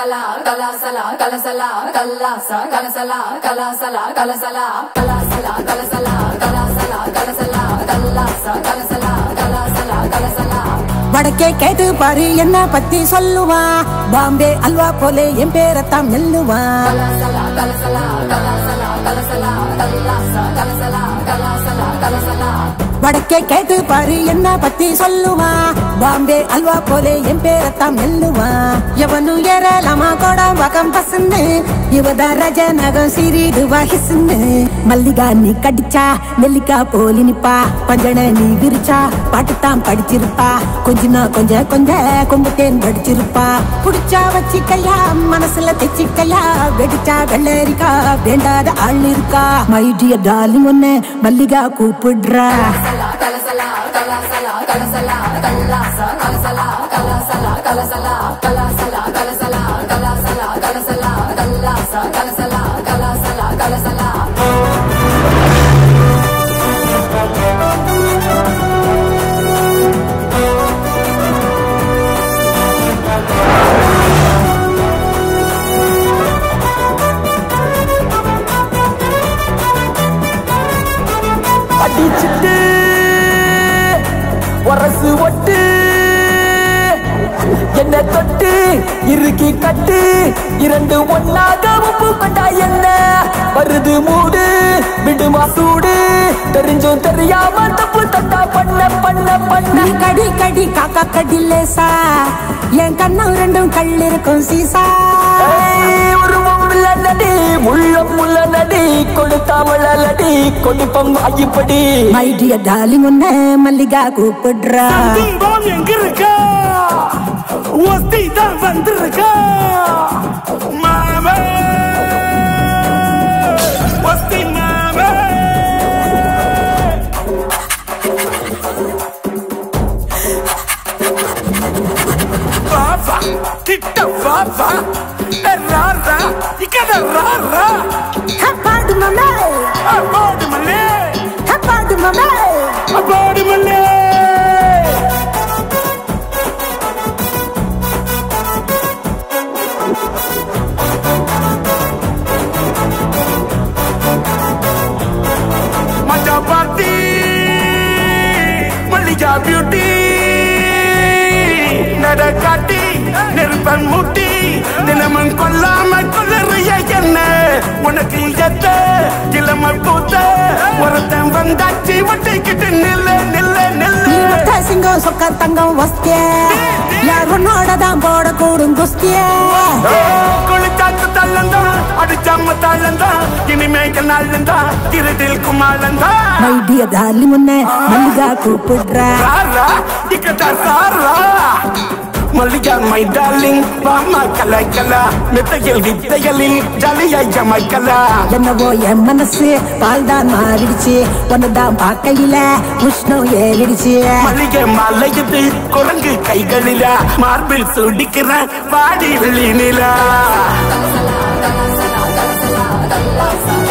கலசலா கலாசலா கலசலா கல்லாசா கலசலா கலாசலா கலசலா கலாசலா கலசலா கலாசலா கலசலா கல்லாசா கலசலா கலாசலா கலசலா வடக்கே கேட்டு பாரு என்ன பத்தி சொல்லுவான் பாம்பே அல்வா போலே என் பேரத்தான் மெல்லுவான் கலசலா கலசலா கலாசலா கலசலா கல்லாசா கலசலா கலாசலா கலசலா வடக்கே கேட்டு பாரு என்ன பத்தி சொல்லுவான் பாம்பே அல்வா போலே என் பேரத்தான் மெல்லுவான் எவனும் ஏறலாமா கோடம் பக்கம் பசந்து இவதா ரஜ நகம் சிறிடுவா ஹிசுன்னு மல்லிகா நீ கடிச்சா நெல்லிக்கா போலி நிப்பா பஞ்சன நீ விரிச்சா பாட்டுத்தான் படிச்சிருப்பா கொஞ்சனா கொஞ்ச கொஞ்ச கொம்பு தேன் படிச்சிருப்பா புடிச்சா வச்சிக்கையா மனசுல தெச்சிக்கையா வெடிச்சா வெள்ளரிக்கா வேண்டாத ஆள் இருக்கா மை டியர் டார்லிங் ஒன்னு மல்லிகா கூப்பிடுறா கலசலா கலசலா கலசலா கல்லாசா கலசலா கலாசலா கலசலா கலாசலா கலசலா கலாசலா கலசலா கல்லாசா கலசலா கலாசலா கலசலா அடிச்சிட்டு உரசு ஒட்டு என்ன தொட்டு இறுக்கி கட்டு இரண்டு ஒன்னாக உப்பு கொண்டா என்ன வருது மூடு விடுமா சூடு தெரிஞ்சும் தெரியாம தப்பு தட்டா பண்ண பண்ண பண்ண நீ கடி கடி காக்கா கடி லேசா என் கண்ணம் ரெண்டும் கல் இருக்கும் சீசா ஏய், உருவம் இல்ல நடி முள்ளம் முள்ள நடி கொடுத்தாமல நடி கொடுப்பம் ஐயப்படி மை டியர் டார்லிங் ஒன்னு மல்லிகா கூப்பிடுறா துன்பம் எங்க இருக்கா ஒத்தி தான் வந்திருக்கா மாமே ஒத்தி மாமே வாவா கிட்ட வாவா ராரா இக்கட ராரா ஹப்பாடு மமே அப்பாடு மல்லே ஹப்பாடு மமே அப்பாடு மல்லே மஜா பார்ட்டி மல்லிகா பியூட்டி நட காட்டி நெருப்பன் முட்டி தினமும் கொல்லாம கொல்லறிய என்ன உனக்கு எத்த கிளம பூத்த ஒருத்தன் வந்தாச்சு வட்டிக்கிட்டு நில்ல நில்ல நீ நில்ல ஒத்த சிங்கம் சொக்க தங்கம் வஸ்திய யார் உன்னோட தான் போட கூடும் குஸ்திய குளிச்சாக்கு தள்ளந்தா அடிச்சாம தாளந்தா இனிமேல் நாளந்தா திருட்டில் குமாரந்தா மை டியர் டார்லிங் ஒன்னு மல்லிகா கூப்பிடுறா ராரா இக்கட்ட சாரா மல்லிகா மை டார்லிங் வாமா கலா கலா மெத்தையில் வித்தைகளில் ஜாலியாய் ஜமைக்கலா என்னவோ என் மனசு பால் தான் மாறிடுச்சு ஒன்னதான் பார்க்கையில உஷ்ணம் ஏறிடுச்சு மல்லிகை மலையுது குரங்கு கைகளில மார்பில் சுடிக்கிற வாடி வெளி நிலா கலசலா கலசலா கலசலா கல்லாசா